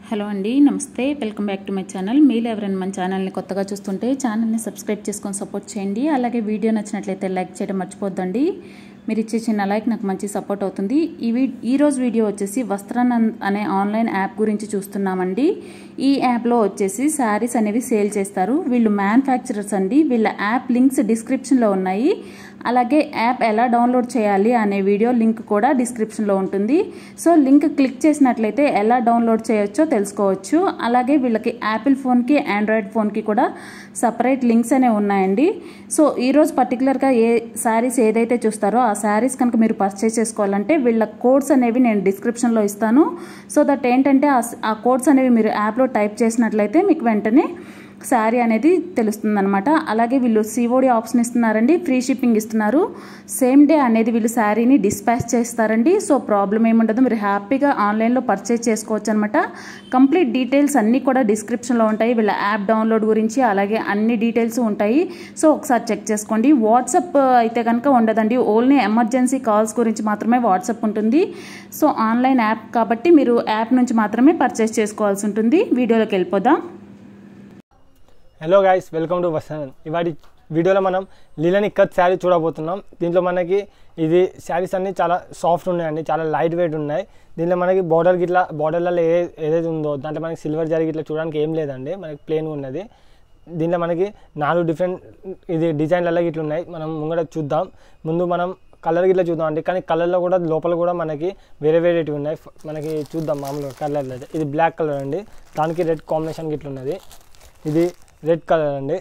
hello అండి నమస్తే welcome back to my channel మీరు ఎవరైనా మన ఛానల్ని కొత్తగా చూస్తుంటే ఛానల్ని సబ్స్క్రైబ్ చేసుకొని సపోర్ట్ చేయండి అలాగే వీడియో నచ్చినట్లయితే లైక్ చేయడం మర్చిపోద్దండి మీరు ఇచ్చే చిన్న లైక్ నాకు మంచి సపోర్ట్ అవుతుంది ఈ వీ ఈరోజు వీడియో వచ్చేసి వస్త్రానంద్ అనే ఆన్లైన్ యాప్ గురించి చూస్తున్నామండి ఈ యాప్లో వచ్చేసి శారీస్ అనేవి సేల్ చేస్తారు వీళ్ళు మ్యానుఫ్యాక్చరర్స్ అండి వీళ్ళ యాప్ లింక్స్ డిస్క్రిప్షన్లో ఉన్నాయి అలాగే యాప్ ఎలా డౌన్లోడ్ చేయాలి అనే వీడియో లింక్ కూడా డిస్క్రిప్షన్లో ఉంటుంది సో లింక్ క్లిక్ చేసినట్లయితే ఎలా డౌన్లోడ్ చేయొచ్చో తెలుసుకోవచ్చు అలాగే వీళ్ళకి యాపిల్ ఫోన్కి ఆండ్రాయిడ్ ఫోన్కి కూడా సపరేట్ లింక్స్ అనేవి ఉన్నాయండి సో ఈరోజు పర్టికులర్గా ఏ శారీస్ ఏదైతే చూస్తారో ఆ శారీస్ కనుక మీరు పర్చేస్ చేసుకోవాలంటే వీళ్ళ కోడ్స్ అనేవి నేను డిస్క్రిప్షన్లో ఇస్తాను సో దట్ ఏంటంటే ఆ కోడ్స్ అనేవి మీరు యాప్లో టైప్ చేసినట్లయితే మీకు వెంటనే శారీ అనేది తెలుస్తుంది అనమాట అలాగే వీళ్ళు సిఓడి ఆప్షన్ ఇస్తున్నారండి ఫ్రీ షిప్పింగ్ ఇస్తున్నారు సేమ్ డే అనేది వీళ్ళు శారీని డిస్పాచ్ చేస్తారండి సో ప్రాబ్లం ఏముండదు మీరు హ్యాపీగా ఆన్లైన్లో పర్చేస్ చేసుకోవచ్చు అనమాట కంప్లీట్ డీటెయిల్స్ అన్నీ కూడా డిస్క్రిప్షన్లో ఉంటాయి వీళ్ళ యాప్ డౌన్లోడ్ గురించి అలాగే అన్ని డీటెయిల్స్ ఉంటాయి సో ఒకసారి చెక్ చేసుకోండి వాట్సాప్ అయితే కనుక ఉండదండి ఓన్లీ ఎమర్జెన్సీ కాల్స్ గురించి మాత్రమే వాట్సాప్ ఉంటుంది సో ఆన్లైన్ యాప్ కాబట్టి మీరు యాప్ నుంచి మాత్రమే పర్చేస్ చేసుకోవాల్సి ఉంటుంది వీడియోలోకి వెళ్ళిపోదాం hello guys welcome to Vasan ఇవాటి వీడియోలో మనం లీలని కత్ శారీ చూడబోతున్నాం దీంట్లో మనకి ఇది శారీస్ అన్నీ చాలా సాఫ్ట్ ఉన్నాయండి చాలా లైట్ వెయిట్ ఉన్నాయి దీంట్లో మనకి బార్డర్ గిట్లా బార్డర్లలో ఏ ఏదైతే ఉందో దాంట్లో మనకి సిల్వర్ జరీ ఇట్లా చూడడానికి ఏం లేదండి మనకి ప్లెయిన్గా ఉన్నది దీంట్లో మనకి నాలుగు డిఫరెంట్ ఇది డిజైన్లలో ఇట్లా ఉన్నాయి మనం ముంగట చూద్దాం ముందు మనం కలర్ గిట్లా చూద్దాం అండి కానీ కలర్లో కూడా లోపల కూడా మనకి వేరే వేరేటివి ఉన్నాయి మనకి చూద్దాం మామూలుగా కలర్లో అయితే ఇది బ్లాక్ కలర్ అండి దానికి రెడ్ కాంబినేషన్ గిట్ల ఉన్నది ఇది రెడ్ కలర్ అండి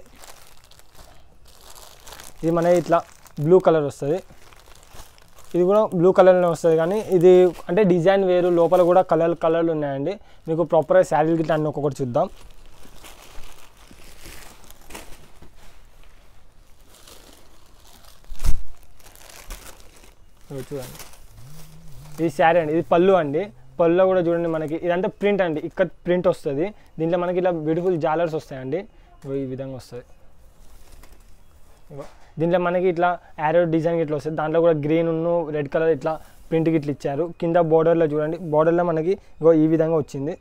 ఇది మన ఇట్లా బ్లూ కలర్ వస్తుంది ఇది కూడా బ్లూ కలర్లోనే వస్తుంది కానీ ఇది అంటే డిజైన్ వేరు లోపల కూడా కలర్ కలర్లు ఉన్నాయండి మీకు ప్రాపర్గా శారీ గిట్లా అన్ని ఒక్కొక్కటి చూద్దాం చూడండి ఇది శారీ అండి ఇది పళ్ళు అండి పళ్ళులో కూడా చూడండి మనకి ఇదంతా ప్రింట్ అండి ఇక్కడ ప్రింట్ వస్తుంది దీంట్లో మనకి ఇట్లా బ్యూటిఫుల్ జాలర్స్ వస్తాయండి ఈ విధంగా వస్తుంది దీంట్లో మనకి ఇట్లా యారో డిజైన్ ఇట్లా వస్తుంది దాంట్లో కూడా గ్రీన్ ఉన్ను రెడ్ కలర్ ఇట్లా ప్రింట్ ఇట్లా ఇచ్చారు కింద బార్డర్లో చూడండి బార్డర్లో మనకి ఇగో ఈ విధంగా వచ్చింది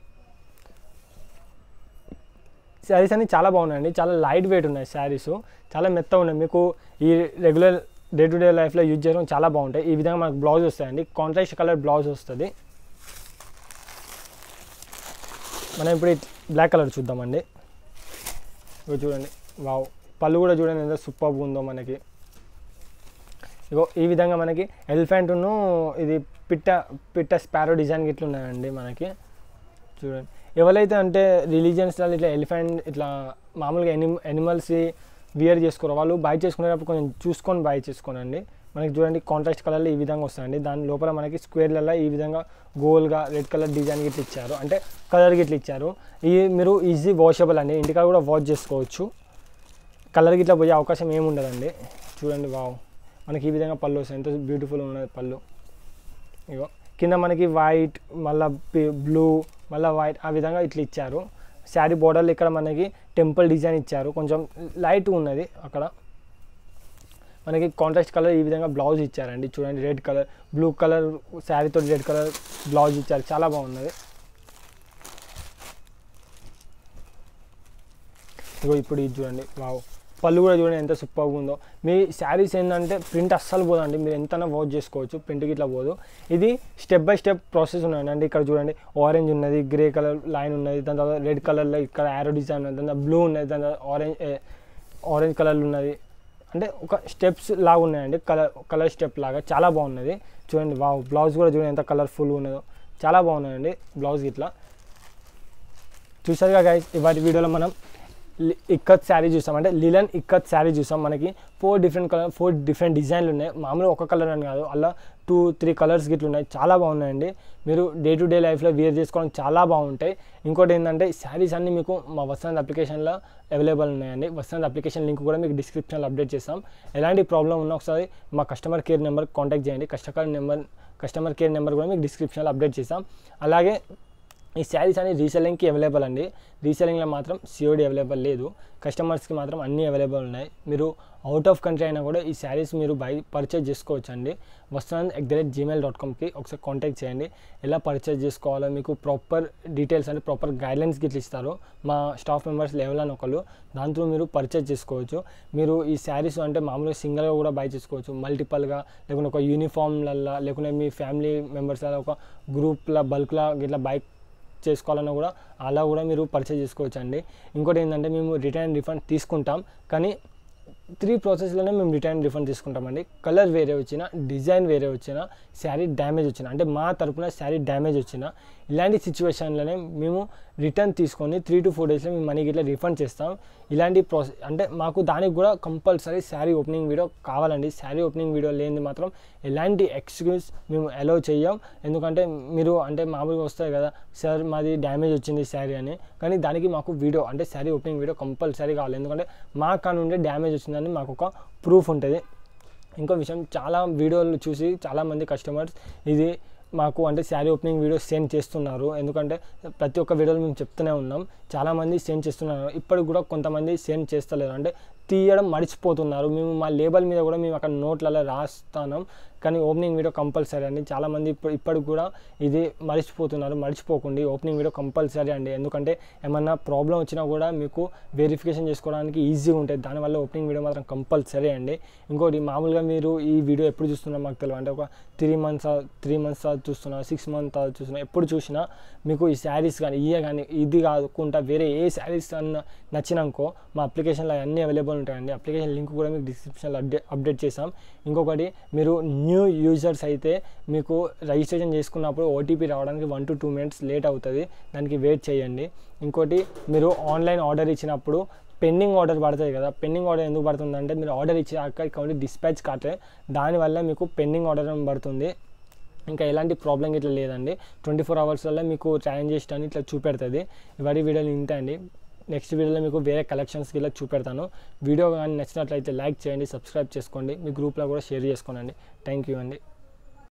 శారీస్ అన్ని చాలా బాగున్నాయండి చాలా లైట్ వెయిట్ ఉన్నాయి శారీస్ చాలా మెత్తగా ఉన్నాయి మీకు ఈ రెగ్యులర్ డే టు డే లైఫ్లో యూజ్ చేయడం చాలా బాగుంటాయి ఈ విధంగా మనకు బ్లౌజ్ వస్తాయండి కాంట్రాస్ట్ కలర్ బ్లౌజ్ వస్తుంది మనం ఇప్పుడు బ్లాక్ కలర్ చూద్దామండి ఇగో చూడండి వావ్ పళ్ళు కూడా చూడండి ఎంత సూపర్ ఉందో మనకి ఇగో ఈ విధంగా మనకి ఎలిఫెంట్ను ఇది పిట్ట పిట్ట స్పారో డిజైన్ ఇట్లా ఉన్నాయండి మనకి చూడండి ఎవరైతే అంటే రిలీజియన్స్లో ఇట్లా ఎలిఫెంట్ ఇట్లా మామూలుగా ఎని ఎనిమల్స్ వియర్ చేసుకోరు వాళ్ళు బై చేసుకునేటప్పుడు కొంచెం చూసుకొని బై చేసుకోనండి మనకి చూడండి కాంట్రాస్ట్ కలర్లో ఈ విధంగా వస్తాయండి దాని లోపల మనకి స్క్వేర్లలో ఈ విధంగా గోల్గా రెడ్ కలర్ డిజైన్ గిట్ల ఇచ్చారు అంటే కలర్ గిట్ల ఇచ్చారు ఈ మీరు ఈజీ వాషబుల్ అండి ఇంటికాడ కూడా వాష్ చేసుకోవచ్చు కలర్ గిట్లా పోయే అవకాశం ఏమి ఉండదండి చూడండి వావ్ మనకి ఈ విధంగా పళ్ళు వస్తాయి ఎంతో బ్యూటిఫుల్ ఉన్నది పళ్ళు ఇగో కింద మనకి వైట్ మళ్ళీ బ్లూ మళ్ళీ వైట్ ఆ విధంగా ఇట్లా ఇచ్చారు శారీ బోర్డర్లు ఇక్కడ మనకి టెంపుల్ డిజైన్ ఇచ్చారు కొంచెం లైట్ ఉన్నది అక్కడ మనకి కాంట్రాస్ట్ కలర్ ఈ విధంగా బ్లౌజ్ ఇచ్చారండి చూడండి రెడ్ కలర్ బ్లూ కలర్ శారీతో రెడ్ కలర్ బ్లౌజ్ ఇచ్చారు చాలా బాగున్నది ఇగో ఇప్పుడు ఇది చూడండి వావ్ పళ్ళు కూడా చూడండి ఎంత సూపర్గా ఉందో మీ శారీస్ ఏంటంటే ప్రింట్ అస్సలు పోదండి మీరు ఎంతైనా వాచ్ చేసుకోవచ్చు ప్రింట్కి ఇట్లా పోదు ఇది స్టెప్ బై స్టెప్ ప్రాసెస్ ఉన్నాయండి ఇక్కడ చూడండి ఆరెంజ్ ఉన్నది గ్రే కలర్ లైన్ ఉన్నది దాని తర్వాత రెడ్ కలర్లో ఇక్కడ యారో డిజైన్ ఉన్నది దాని బ్లూ ఉన్నది దాని తర్వాత ఆరెంజ్ ఆరెంజ్ కలర్లు ఉన్నది అంటే ఒక స్టెప్స్ లాగా ఉన్నాయండి కలర్ కలర్ స్టెప్ లాగా చాలా బాగున్నది చూడండి వావ్ బ్లౌజ్ కూడా చూడండి ఎంత కలర్ఫుల్ ఉన్నదో చాలా బాగున్నాయండి బ్లౌజ్ ఇట్లా చూసారుగా గైస్ ఇవాటి వీడియోలో మనం ఇక్కత్ శారీ చూసాం అంటే లిలన్ ఇక్కత్ శారీ చూసాం మనకి four different colour four different డిజైన్లు ఉన్నాయి మామూలుగా ఒక కలర్ అని కాదు అలా టూ త్రీ కలర్స్ గిట్లు ఉన్నాయి చాలా బాగున్నాయండి మీరు డే టు డే లైఫ్లో వేర్ చేసుకోవడం చాలా బాగుంటాయి ఇంకోటి ఏంటంటే శారీస్ అన్నీ మీకు మా వసంత్ అప్లికేషన్లో అవైలబుల్ ఉన్నాయండి వసంత్ అప్లికేషన్ లింక్ కూడా మీకు డిస్క్రిప్షన్లో అప్డేట్ చేస్తాం ఎలాంటి ప్రాబ్లం ఉన్నా ఒకసారి మా కస్టమర్ కేర్ నెంబర్ కాంటాక్ట్ చేయండి customer number customer care number కూడా మీకు డిస్క్రిప్షన్లో అప్డేట్ చేస్తాం అలాగే ఈ శారీస్ అనేవి రీసెల్లింగ్కి అవైలబుల్ అండి రీసెల్లింగ్లో మాత్రం సిఓడి అవైలబుల్ లేదు కస్టమర్స్కి మాత్రం అన్నీ అవైలబుల్ ఉన్నాయి మీరు అవుట్ ఆఫ్ కంట్రీ అయినా కూడా ఈ శారీస్ మీరు బై పర్చేజ్ చేసుకోవచ్చు అండి వస్తున్నాను at the rate Gmail dot కామ్కి ఒకసారి కాంటాక్ట్ చేయండి ఎలా పర్చేజ్ చేసుకోవాలో మీకు ప్రాపర్ డీటెయిల్స్ అంటే ప్రాపర్ గైడ్లైన్స్ గిట్ల ఇస్తారు మా స్టాఫ్ మెంబర్స్ లెవెల్ అని ఒకళ్ళు దాంతో మీరు పర్చేజ్ చేసుకోవచ్చు మీరు ఈ శారీస్ అంటే మామూలుగా సింగిల్గా కూడా బై చేసుకోవచ్చు మల్టిపల్గా లేకుంటే ఒక యూనిఫామ్లల్లో లేకుంటే మీ ఫ్యామిలీ మెంబర్స్ ఒక గ్రూప్ల బల్క్లా ఇట్లా బైక్ చేసుకోవాలన్నా కూడా అలా కూడా మీరు పర్చేజ్ చేసుకోవచ్చు అండి ఇంకోటి ఏంటంటే మేము రిటర్న్ రిఫండ్ తీసుకుంటాం కానీ త్రీ ప్రాసెస్లోనే మేము రిటర్న్ రిఫండ్ తీసుకుంటామండి కలర్ వేరే వచ్చినా డిజైన్ వేరే వచ్చినా శారీ డ్యామేజ్ వచ్చినా అంటే మా తరపున శారీ డ్యామేజ్ వచ్చినా ఇలాంటి సిచ్యువేషన్లోనే మేము రిటర్న్ తీసుకొని త్రీ టు ఫోర్ డేస్లో మేము మనీకి ఇట్లా రిఫండ్ చేస్తాం ఇలాంటి ప్రాసెస్ అంటే మాకు దానికి కూడా కంపల్సరీ శారీ ఓపెనింగ్ వీడియో కావాలండి శారీ ఓపెనింగ్ వీడియో లేనిది మాత్రం ఎలాంటి ఎక్స్క్యూజ్ మేము అలౌ చెయ్యం ఎందుకంటే మీరు అంటే మామూలుగా వస్తాయి కదా సార్ మాది డ్యామేజ్ వచ్చింది శారీ అని కానీ దానికి మాకు వీడియో అంటే శారీ ఓపెనింగ్ వీడియో కంపల్సరీ కావాలి ఎందుకంటే మా కానుండే డ్యామేజ్ వచ్చిందని మాకు ఒక ప్రూఫ్ ఉంటుంది ఇంకో విషయం చాలా వీడియోలు చూసి చాలామంది కస్టమర్స్ ఇది మాకు అంటే శారీ ఓపెనింగ్ వీడియో సెండ్ చేస్తున్నారు ఎందుకంటే ప్రతి ఒక్క వీడియోలో మేము చెప్తూనే ఉన్నాం చాలామంది సెండ్ చేస్తున్నారు ఇప్పటికి కూడా కొంతమంది సెండ్ చేస్తలేరు అంటే తీయడం మర్చిపోతున్నారు మేము మా లేబల్ మీద కూడా మేము అక్కడ నోట్లలో రాస్తాం కానీ ఓపెనింగ్ వీడియో కంపల్సరీ అండి చాలామంది ఇప్పుడు ఇప్పటికి కూడా ఇది మర్చిపోతున్నారు మర్చిపోకండి ఓపెనింగ్ వీడియో కంపల్సరీ అండి ఎందుకంటే ఏమన్నా ప్రాబ్లం వచ్చినా కూడా మీకు వెరిఫికేషన్ చేసుకోవడానికి ఈజీగా ఉంటుంది దానివల్ల ఓపెనింగ్ వీడియో మాత్రం కంపల్సరీ అండి ఇంకోటి మామూలుగా మీరు ఈ వీడియో ఎప్పుడు చూస్తున్నా మాకు తెలియదు అంటే ఒక త్రీ మంత్స్ త్రీ మంత్స్ తర్వాత చూస్తున్నా సిక్స్ మంత్స్ తర్వాత చూస్తున్నా ఎప్పుడు చూసినా మీకు ఈ శారీస్ కానీ ఇయే కానీ ఇది కాకుండా వేరే ఏ శారీస్ అన్న నచ్చినాకో మా అప్లికేషన్లో అన్నీ అవైలబుల్ ఉంటాయండి అప్లికేషన్ లింక్ కూడా మీకు డిస్క్రిప్షన్లో అప్డేట్ అప్డేట్ చేసాం ఇంకొకటి మీరు న్యూ యూజర్స్ అయితే మీకు రిజిస్ట్రేషన్ చేసుకున్నప్పుడు ఓటీపీ రావడానికి one two two minutes late అవుతుంది దానికి వెయిట్ చేయండి ఇంకోటి మీరు ఆన్లైన్ ఆర్డర్ ఇచ్చినప్పుడు పెండింగ్ ఆర్డర్ పడుతుంది కదా పెండింగ్ ఆర్డర్ ఎందుకు పడుతుందంటే మీరు ఆర్డర్ ఇచ్చాక ఇక్కడ డిస్పాచ్ కాటే దానివల్ల మీకు పెండింగ్ ఆర్డర్ పడుతుంది ఇంకా ఎలాంటి ప్రాబ్లం ఇట్లా లేదండి ట్వంటీ ఫోర్ అవర్స్లో మీకు ట్రాన్సాక్షన్ అని ఇట్లా చూపెడుతుంది ఇవన్నీ వీడియోలు ఇంతే అండి నెక్స్ట్ వీడియోలో మీకు వేరే కలెక్షన్స్కి ఇలా చూపెడతాను వీడియో కానీ నచ్చినట్లయితే లైక్ చేయండి సబ్స్క్రైబ్ చేసుకోండి మీ గ్రూప్లో కూడా షేర్ చేసుకోండి థ్యాంక్ యూ అండి